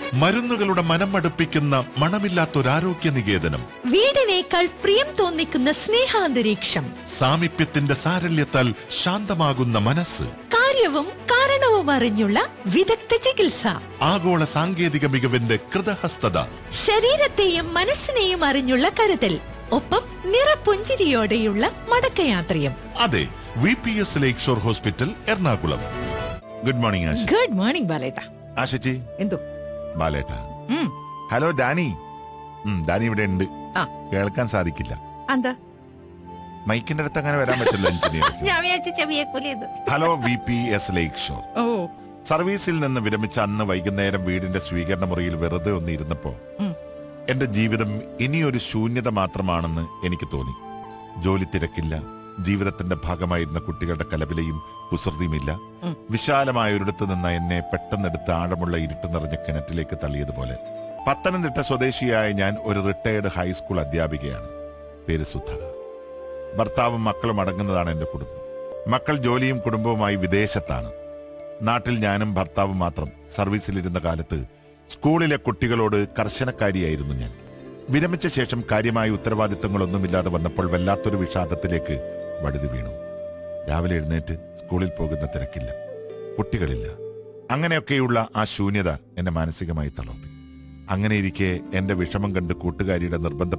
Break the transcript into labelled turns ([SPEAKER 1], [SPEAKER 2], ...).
[SPEAKER 1] മരുന്നുകളുടെ മനം മടുപ്പിക്കുന്ന മണമില്ലാത്തൊരാരോഗ്യ നികേതനം
[SPEAKER 2] വീടിനേക്കാൾ പ്രിയം തോന്നിക്കുന്ന സ്നേഹാന്തരീക്ഷം
[SPEAKER 1] സാമീപ്യത്തിന്റെ സാരല്യത്താൽ ശാന്തമാകുന്ന മനസ്സ്
[SPEAKER 2] കാര്യവും കാരണവും അറിഞ്ഞുള്ള വിദഗ്ധ ചികിത്സ
[SPEAKER 1] ആഗോള സാങ്കേതിക മികവിന്റെ കൃതഹസ്തത
[SPEAKER 2] ശരീരത്തെയും മനസ്സിനെയും അറിഞ്ഞുള്ള കരുതൽ ഒപ്പം നിറപുഞ്ചിരിയോടെയുള്ള മടക്കയാത്രയും
[SPEAKER 1] അതെ V P S lake shore hospital Ernakulam good morning Asha
[SPEAKER 2] good morning ബാലേട്ട
[SPEAKER 1] ആശച്ചി
[SPEAKER 2] എന്തോ
[SPEAKER 1] ബാലേട്ട
[SPEAKER 2] ഉം,
[SPEAKER 1] ഹലോ ഡാനി ഉം, ഡാനി ഇവിടെ ഉണ്ട്
[SPEAKER 2] ആ.
[SPEAKER 1] കേൾക്കാൻ സാധിക്കില്ല
[SPEAKER 2] എന്താ
[SPEAKER 1] മൈക്കിന്റെ അടുത്ത് അങ്ങനെ വരാൻ പറ്റില്ല എഞ്ചിനീയർ
[SPEAKER 2] ഞാൻ വിചാരിച്ച ചെവിയെ കൊല്ലിയത്
[SPEAKER 1] hello V P S lake shore
[SPEAKER 2] ഓ
[SPEAKER 1] സർവീസിൽ നിന്ന് വിരമിച്ച അന്ന് വൈകുന്നേരം വീടിന്റെ സ്വീകരണ മുറിയിൽ വെറുതെ ഒന്ന് ഇരുന്നപ്പോ
[SPEAKER 2] ഉം.
[SPEAKER 1] എന്റെ ജീവിതം ഇനിയൊരു ശൂന്യത മാത്രമാണെന്ന് എനിക്ക് തോന്നി ജോലി തിരക്കില്ല ജീവിതത്തിന്റെ ഭാഗമായിരുന്ന കുട്ടികളുടെ കലപിലയും കുസൃതിയുമില്ല
[SPEAKER 2] ഉം.
[SPEAKER 1] വിശാലമായ ഒരിടത്ത് നിന്ന് എന്നെ പെട്ടെന്നെടുത്ത് ആഴമുള്ള ഇരുട്ട് നിറഞ്ഞ കിണറ്റിലേക്ക് തള്ളിയതുപോലെ പത്തനംതിട്ട സ്വദേശിയായ ഞാൻ ഒരു റിട്ടയർഡ് ഹൈസ്കൂൾ അധ്യാപികയാണ് പേര് സുധ ഭർത്താവും മക്കളും അടങ്ങുന്നതാണ് എന്റെ കുടുംബം മക്കൾ ജോലിയും കുടുംബവുമായി വിദേശത്താണ് നാട്ടിൽ ഞാനും ഭർത്താവും മാത്രം സർവീസിലിരുന്ന കാലത്ത് സ്കൂളിലെ കുട്ടികളോട് കർശനക്കാരിയായിരുന്നു ഞാൻ വിരമിച്ച ശേഷം കാര്യമായ ഉത്തരവാദിത്തങ്ങളൊന്നുമില്ലാതെ വന്നപ്പോൾ വല്ലാത്തൊരു വിഷാദത്തിലേക്ക് വഴുതി വീണു രാവിലെ എഴുന്നേറ്റ് സ്കൂളിൽ പോകുന്ന തിരക്കില്ല കുട്ടികളില്ല അങ്ങനെയൊക്കെയുള്ള ആ ശൂന്യത എന്നെ മാനസികമായി തളർത്തി അങ്ങനെയിരിക്കെ എന്റെ വിഷമം കണ്ട് കൂട്ടുകാരിയുടെ നിർബന്ധ